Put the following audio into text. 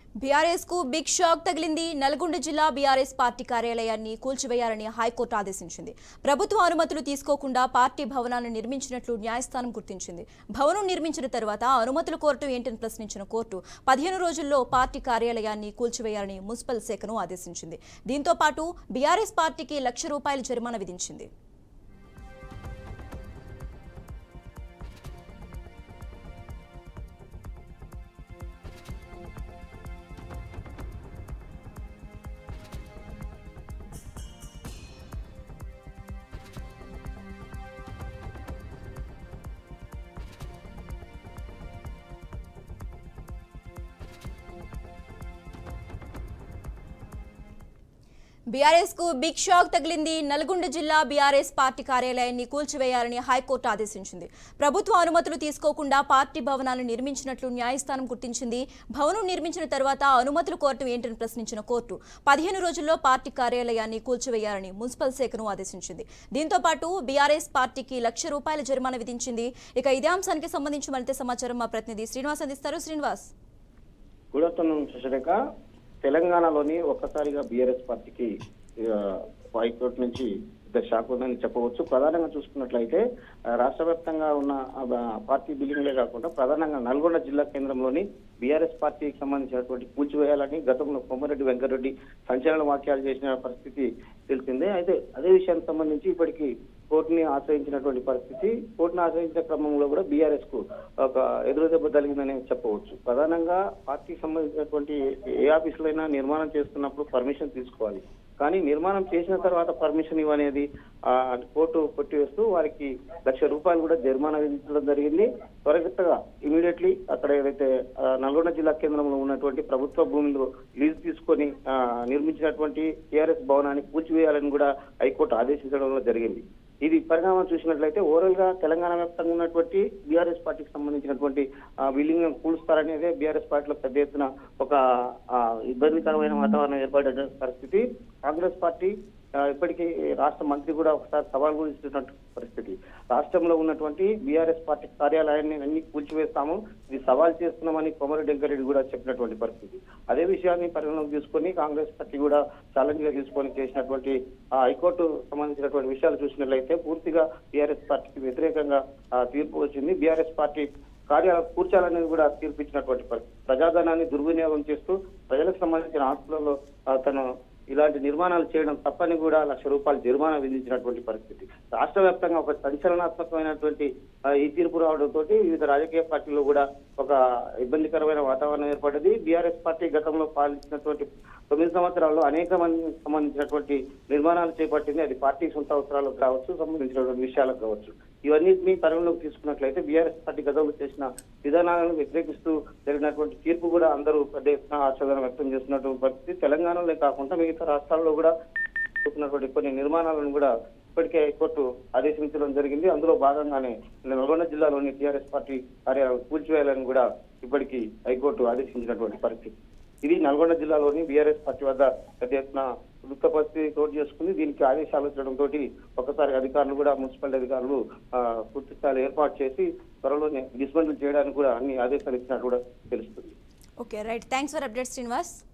BRS కు big shock తగిలింది నల్గొండ జిల్లా బీఆర్ఎస్ పార్టీ కార్యాలయాన్ని కూల్చివేయాలని హైకోర్టు ఆదేశించింది ప్రభుత్వ అనుమతులు తీసుకోకుండా పార్టీ భవనాన్ని నిర్మించినట్లు న్యాయస్థానం గుర్తించింది భవనం నిర్మించిన తర్వాత అనుమతులు కోరటం ఏంటని ప్రశ్నించిన కోర్టు పదిహేను రోజుల్లో పార్టీ కార్యాలయాన్ని కూల్చివేయాలని మున్సిపల్ శాఖను ఆదేశించింది దీంతో పాటు బీఆర్ఎస్ పార్టీకి లక్ష రూపాయల జరిమానా విధించింది బీఆర్ఎస్ కు బిగ్ షాక్ తగిలింది నల్గొండ జిల్లా బీఆర్ఎస్ పార్టీ కార్యాలయాన్ని కూల్చివేయాలని హైకోర్టు ఆదేశించింది ప్రభుత్వ అనుమతులు తీసుకోకుండా పార్టీ భవనాన్ని నిర్మించినట్లు న్యాయస్థానం గుర్తించింది భవనం నిర్మించిన తర్వాత అనుమతులు కోరటం ఏంటని ప్రశ్నించిన కోర్టు పదిహేను రోజుల్లో పార్టీ కార్యాలయాన్ని కూల్చివేయాలని మున్సిపల్ శాఖను ఆదేశించింది దీంతో పాటు బీఆర్ఎస్ పార్టీకి లక్ష రూపాయల జరిమానా విధించింది ఇక ఇదే అంశానికి సంబంధించి మరింత సమాచారం మా ప్రతినిధి శ్రీనివాస్ అందిస్తారు శ్రీనివాస్ గుడ్ ఆఫ్టర్నూన్ శశరేఖ తెలంగాణలోని ఒక్కసారిగా బీఆర్ఎస్ పార్టీకి ఆ, హైకోర్టు నుంచి పెద్ద షాక్ ఉందని చెప్పవచ్చు ప్రధానంగా చూసుకున్నట్లయితే ఆ, రాష్ట్ర వ్యాప్తంగా ఉన్న ఆ, పార్టీ బిల్డింగ్లే కాకుండా ప్రధానంగా నల్గొండ జిల్లా కేంద్రంలోని బీఆర్ఎస్ పార్టీకి సంబంధించినటువంటి కూల్చివేయాలని గతంలో కొమ్మరెడ్డి వెంకరెడ్డి సంచలన వాక్యాలు చేసిన పరిస్థితి తెలిసిందే అయితే అదే విషయానికి సంబంధించి ఇప్పటికీ కోర్టుని ఆశ్రయించినటువంటి పరిస్థితి కోర్టుని ఆశ్రయించిన క్రమంలో కూడా బీఆర్ఎస్ కు ఒక ఎదురు దెబ్బ తగిలిందని చెప్పవచ్చు ప్రధానంగా పార్టీకి సంబంధించినటువంటి ఏ ఆఫీసులైనా నిర్మాణం చేస్తున్నప్పుడు పర్మిషన్ తీసుకోవాలి కానీ నిర్మాణం చేసిన తర్వాత పర్మిషన్ ఇవ్వనేది ఆ, కోర్టు కొట్టివేస్తూ వారికి లక్ష రూపాయలు కూడా జరిమానా విధించడం జరిగింది త్వరగతగా ఇమీడియట్లీ అక్కడ ఏదైతే ఆ, నల్గొండ జిల్లా కేంద్రంలో ఉన్నటువంటి ప్రభుత్వ భూములు లీజు తీసుకొని ఆ, నిర్మించినటువంటి టీఆర్ఎస్ భవనాన్ని కూల్చివేయాలని కూడా హైకోర్టు ఆదేశించడం జరిగింది ఇది పరిణామం చూసినట్లయితే ఓవరాల్ గా తెలంగాణ వ్యాప్తంగా ఉన్నటువంటి బీఆర్ఎస్ పార్టీకి సంబంధించినటువంటి ఆ, బిల్డింగ్ కూలుస్తారనేదే బీఆర్ఎస్ పార్టీలో పెద్ద ఎత్తున ఒక ఆ, ఇబ్బందికరమైన వాతావరణం ఏర్పడే పరిస్థితి కాంగ్రెస్ పార్టీ ఆ, ఇప్పటికీ రాష్ట్ర మంత్రి కూడా ఒకసారి సవాల్ కూడా ఇస్తున్నట్టు పరిస్థితి రాష్ట్రంలో ఉన్నటువంటి బీఆర్ఎస్ పార్టీ కార్యాలయాన్ని అన్ని కూల్చివేస్తాము ఇది సవాల్ చేస్తున్నామని కోమరెడ్డి వెంకరెడ్డి కూడా చెప్పినటువంటి పరిస్థితి అదే విషయాన్ని పరిగణలోకి తీసుకొని కాంగ్రెస్ పార్టీ కూడా ఛాలెంజ్ గా తీసుకొని చేసినటువంటి ఆ హైకోర్టు సంబంధించినటువంటి విషయాలు చూసినట్లయితే పూర్తిగా బీఆర్ఎస్ పార్టీకి వ్యతిరేకంగా ఆ, తీర్పు వచ్చింది బీఆర్ఎస్ పార్టీ కార్యాలయం కూర్చాలనేది కూడా తీర్పిచ్చినటువంటి పరిస్థితి ప్రజాధనాన్ని దుర్వినియోగం చేస్తూ ప్రజలకు సంబంధించిన ఆస్తులలో ఆ, తను ఇలాంటి నిర్మాణాలు చేయడం తప్పని కూడా లక్ష రూపాయలు జరిమానా విధించినటువంటి పరిస్థితి రాష్ట్ర వ్యాప్తంగా ఒక సంచలనాత్మకమైనటువంటి ఆ, ఈ తీర్పు రావడంతో వివిధ రాజకీయ పార్టీల్లో కూడా ఒక ఇబ్బందికరమైన వాతావరణం ఏర్పడ్డది బీఆర్ఎస్ పార్టీ గతంలో పాలించినటువంటి తొమ్మిది సంవత్సరాల్లో అనేక మంది సంబంధించినటువంటి నిర్మాణాలు చేపట్టింది అది పార్టీ సొంత అవసరాలకు కావచ్చు సంబంధించినటువంటి విషయాలకు కావచ్చు ఇవన్నింటినీ పరిగణలోకి తీసుకున్నట్లయితే బీఆర్ఎస్ పార్టీ గతంలో చేసిన విధానాలను వ్యతిరేకిస్తూ జరిగినటువంటి తీర్పు కూడా అందరూ పెద్ద ఎత్తున ఆశ్చర్యం వ్యక్తం చేస్తున్నటువంటి పరిస్థితి తెలంగాణలో కాకుండా మిగతా రాష్ట్రాల్లో కూడా చూస్తున్నటువంటి కొన్ని నిర్మాణాలను కూడా ఇప్పటికే హైకోర్టు ఆదేశించడం జరిగింది అందులో భాగంగానే నల్గొండ జిల్లాలోని టీఆర్ఎస్ పార్టీ కార్యాలయం కూల్చివేయాలని కూడా ఇప్పటికీ హైకోర్టు ఆదేశించినటువంటి పరిస్థితి ఇది నల్గొండ జిల్లాలోని బీఆర్ఎస్ పార్టీ వద్ద పెద్ద ఎత్తున వృత్త పరిస్థితి చోటు చేసుకుంది దీనికి ఆదేశాలు ఇచ్చడం తోటి ఒకసారి అధికారులు కూడా మున్సిపల్ అధికారులు ఆ, పూర్తి స్థాయిలో ఏర్పాటు చేసి త్వరలోనే డిస్మెంటల్ చేయడానికి కూడా అన్ని ఆదేశాలు ఇచ్చినట్టు కూడా తెలుస్తుంది okay right thanks for update Srinivas